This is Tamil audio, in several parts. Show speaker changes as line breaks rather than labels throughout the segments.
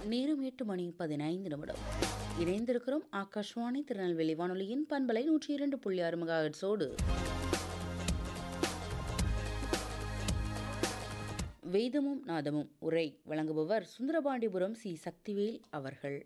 நேரம் எட்டு மணி பதினைந்து நிமிடம் இணைந்திருக்கிறோம் ஆகாஷ்வாணி திருநெல்வேலி வானொலியின் பண்பலை நூற்றி இரண்டு புள்ளி ஆறு மெகாஹெட்ஸோடு வேதமும் நாதமும் உரை வழங்குபவர் சுந்தரபாண்டிபுரம் சி சக்திவேல் அவர்கள்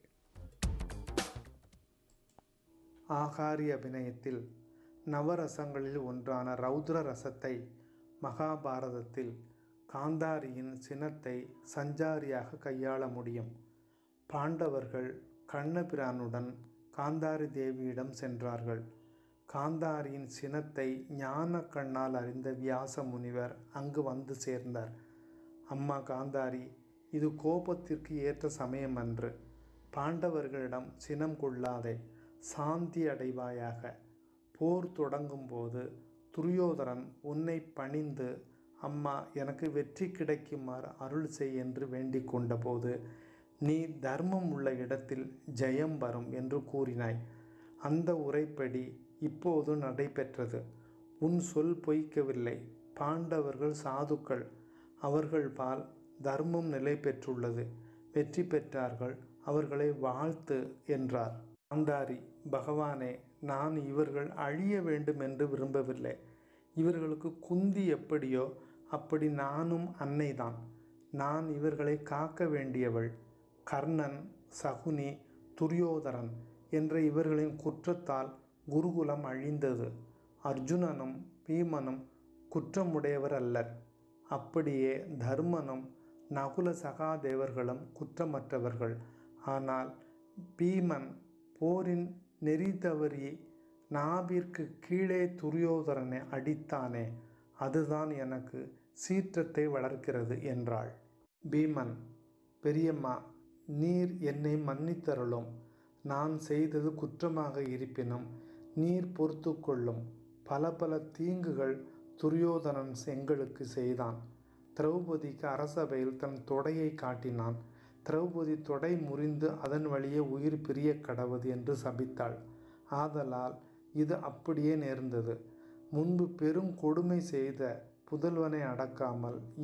ஆகாரி அபிநயத்தில் நவரசங்களில் ஒன்றான ரௌத்ர ரசத்தை மகாபாரதத்தில் காந்தாரியின் சினத்தை சஞ்சாரியாக கையாள முடியும் பாண்டவர்கள் கண்ணபிரானுடன் காந்தாரி தேவியிடம் சென்றார்கள் காந்தாரியின் சினத்தை ஞான கண்ணால் அறிந்த வியாச முனிவர் அங்கு வந்து சேர்ந்தார் அம்மா காந்தாரி இது கோபத்திற்கு ஏற்ற சமயம் அன்று பாண்டவர்களிடம் சினம் கொள்ளாதே சாந்தி அடைவாயாக போர் தொடங்கும் போது துரியோதரன் உன்னை பணிந்து அம்மா எனக்கு வெற்றி கிடைக்குமாறு அருள் செய் என்று வேண்டிக் கொண்டபோது நீ தர்மம் உள்ள இடத்தில் ஜெயம் வரும் என்று கூறினாய் அந்த உரைப்படி இப்போது நடைபெற்றது உன் சொல் பொய்க்கவில்லை பாண்டவர்கள் சாதுக்கள் அவர்கள் பால் தர்மம் நிலை பெற்றுள்ளது வெற்றி பெற்றார்கள் அவர்களை வாழ்த்து என்றார் காந்தாரி பகவானே நான் இவர்கள் அழிய வேண்டும் என்று விரும்பவில்லை இவர்களுக்கு குந்தி எப்படியோ அப்படி நானும் அன்னைதான் நான் இவர்களை காக்க வேண்டியவள் கர்ணன் சகுனி துரியோதரன் என்ற இவர்களின் குற்றத்தால் குருகுலம் அழிந்தது அர்ஜுனனும் பீமனும் குற்றமுடையவர் அல்லர் அப்படியே தர்மனும் நகுல சகாதேவர்களும் குற்றமற்றவர்கள் ஆனால் பீமன் போரின் நெறி தவறி நாவிற்கு கீழே துரியோதரனை அடித்தானே அதுதான் எனக்கு சீற்றத்தை வளர்க்கிறது என்றாள் பீமன் பெரியம்மா நீர் என்னை மன்னித்தருளும் நான் செய்தது குற்றமாக இருப்பினும் நீர் பொறுத்து கொள்ளும் பல பல தீங்குகள் துரியோதனன் எங்களுக்கு செய்தான் திரௌபதிக்கு அரசபையில் தன் தொடையை காட்டினான் திரௌபதி தொடை முறிந்து அதன் வழியே உயிர் பிரிய கடவுது என்று சபித்தாள் ஆதலால் இது அப்படியே நேர்ந்தது முன்பு பெரும் கொடுமை செய்த புதல்வனை அடக்காமல்